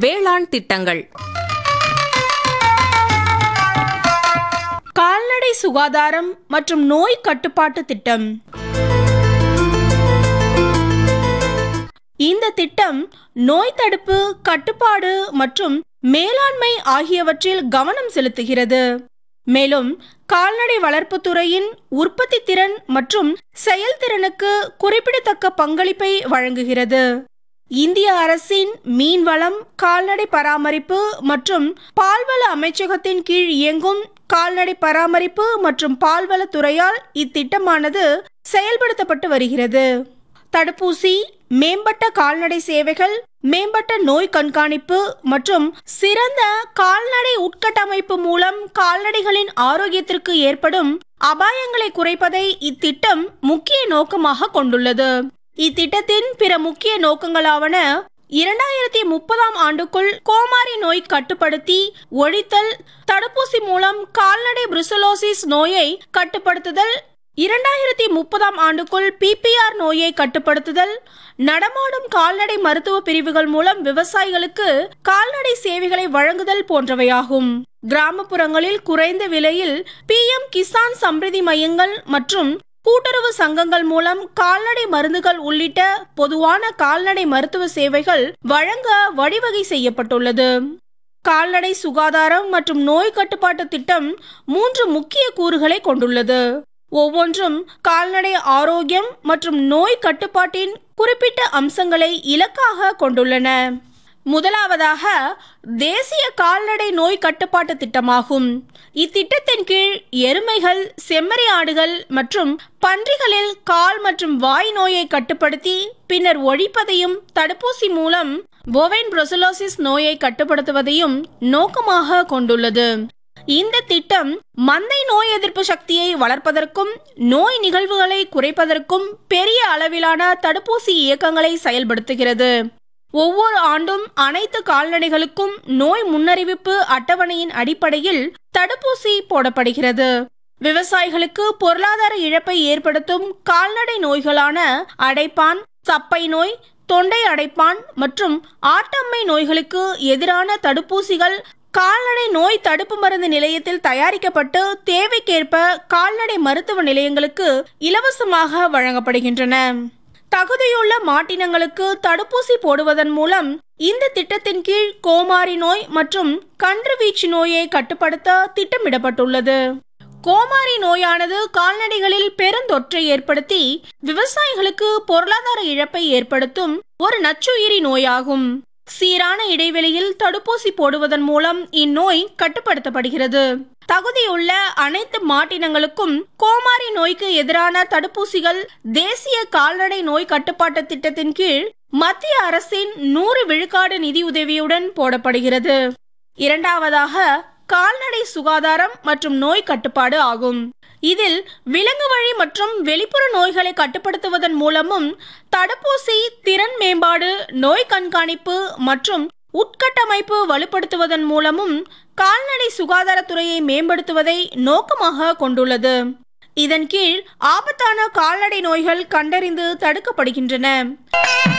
வேளாண் திட்டங்கள் கால்நடை சுகாதாரம் மற்றும் நோய் கட்டுப்பாட்டு திட்டம் இந்த திட்டம் நோய் தடுப்பு கட்டுப்பாடு மற்றும் மேலாண்மை ஆகியவற்றில் கவனம் செலுத்துகிறது மேலும் கால்நடை வளர்ப்புத் துறையின் உற்பத்தி திறன் மற்றும் செயல்திறனுக்கு குறிப்பிடத்தக்க பங்களிப்பை வழங்குகிறது இந்திய அரசின் மீன்வளம் கால்நடை பராமரிப்பு மற்றும் பால்வள அமைச்சகத்தின் கீழ் இயங்கும் கால்நடை பராமரிப்பு மற்றும் பால்வள துறையால் இத்திட்டமானது செயல்படுத்தப்பட்டு வருகிறது தடுப்பூசி மேம்பட்ட கால்நடை சேவைகள் மேம்பட்ட நோய் கண்காணிப்பு மற்றும் சிறந்த கால்நடை உட்கட்டமைப்பு மூலம் கால்நடைகளின் ஆரோக்கியத்திற்கு ஏற்படும் அபாயங்களை குறைப்பதை இத்திட்டம் முக்கிய நோக்கமாக கொண்டுள்ளது இத்திட்டத்தின் பிற முக்கிய நோக்கங்களாவன இரண்டாயிரத்தி முப்பதாம் ஆண்டுக்குள் கோமாரி நோய் கட்டுப்படுத்தி ஒழித்தல் தடுப்பூசி மூலம் கால்நடை புருசலோசிஸ் நோயை கட்டுப்படுத்துதல் இரண்டாயிரத்தி முப்பதாம் ஆண்டுக்குள் பிபிஆர் நோயை கட்டுப்படுத்துதல் நடமாடும் கால்நடை மருத்துவ பிரிவுகள் மூலம் விவசாயிகளுக்கு கால்நடை சேவைகளை வழங்குதல் போன்றவையாகும் கிராமப்புறங்களில் குறைந்த விலையில் பிஎம் கிசான் சம்ரிதி மையங்கள் மற்றும் கூட்டுறவு சங்கங்கள் மூலம் கால்நடை மருந்துகள் உள்ளிட்ட பொதுவான கால்நடை மருத்துவ சேவைகள் வழங்க வழிவகை செய்யப்பட்டுள்ளது கால்நடை சுகாதாரம் மற்றும் நோய் கட்டுப்பாட்டு திட்டம் மூன்று முக்கிய கூறுகளை கொண்டுள்ளது ஒவ்வொன்றும் கால்நடை ஆரோக்கியம் மற்றும் நோய் கட்டுப்பாட்டின் குறிப்பிட்ட அம்சங்களை இலக்காக கொண்டுள்ளன முதலாவதாக தேசிய கால்நடை நோய் கட்டுப்பாட்டு திட்டமாகும் இத்திட்டத்தின் கீழ் எருமைகள் செம்மறி ஆடுகள் மற்றும் பன்றிகளில் கால் மற்றும் வாய் நோயை கட்டுப்படுத்தி பின்னர் ஒழிப்பதையும் தடுப்பூசி மூலம் போவைன் புரோசலோசிஸ் நோயை கட்டுப்படுத்துவதையும் நோக்கமாக கொண்டுள்ளது இந்த திட்டம் மந்தை நோய் எதிர்ப்பு சக்தியை வளர்ப்பதற்கும் நோய் நிகழ்வுகளை குறைப்பதற்கும் பெரிய அளவிலான தடுப்பூசி இயக்கங்களை செயல்படுத்துகிறது ஒவ்வொரு ஆண்டும் அனைத்து கால்நடைகளுக்கும் நோய் முன்னறிவிப்பு அட்டவணையின் அடிப்படையில் தடுப்பூசி போடப்படுகிறது விவசாயிகளுக்கு பொருளாதார இழப்பை ஏற்படுத்தும் கால்நடை நோய்களான அடைப்பான் சப்பை நோய் தொண்டை அடைப்பான் மற்றும் ஆட்டம்மை நோய்களுக்கு எதிரான தடுப்பூசிகள் கால்நடை நோய் தடுப்பு மருந்து நிலையத்தில் தயாரிக்கப்பட்டு தேவைக்கேற்ப கால்நடை மருத்துவ நிலையங்களுக்கு இலவசமாக வழங்கப்படுகின்றன தகுதியுள்ள மாட்டினங்களுக்கு தடுப்பூசி போடுவதன் மூலம் இந்த திட்டத்தின் கீழ் கோமாரி நோய் மற்றும் கன்றுவீச்சு நோயை கட்டுப்படுத்த திட்டமிடப்பட்டுள்ளது கோமாரி நோயானது கால்நடைகளில் பெருந்தொற்றை ஏற்படுத்தி விவசாயிகளுக்கு பொருளாதார இழப்பை ஏற்படுத்தும் ஒரு நச்சுயிரி நோயாகும் சீரான இடைவெளியில் தடுப்பூசி போடுவதன் மூலம் இந்நோய் கட்டுப்படுத்தப்படுகிறது தகுதியுள்ள அனைத்து மாட்டினங்களுக்கும் கோமாரி நோய்க்கு எதிரான தடுப்பூசிகள் தேசிய கால்நடை நோய் கட்டுப்பாட்டு திட்டத்தின் கீழ் மத்திய அரசின் நூறு விழுக்காடு நிதியுதவியுடன் போடப்படுகிறது இரண்டாவதாக கால்நடை சுகாதாரம் மற்றும் நோய் கட்டுப்பாடு ஆகும் இதில் விலங்கு வழி மற்றும் வெளிப்புற நோய்களை கட்டுப்படுத்துவதன் மூலமும் தடுப்பூசி திறன் மேம்பாடு நோய் கண்காணிப்பு மற்றும் உட்கட்டமைப்பு வலுப்படுத்துவதன் மூலமும் கால்நடை சுகாதாரத்துறையை மேம்படுத்துவதை நோக்கமாக கொண்டுள்ளது இதன் கீழ் ஆபத்தான கால்நடை நோய்கள் கண்டறிந்து தடுக்கப்படுகின்றன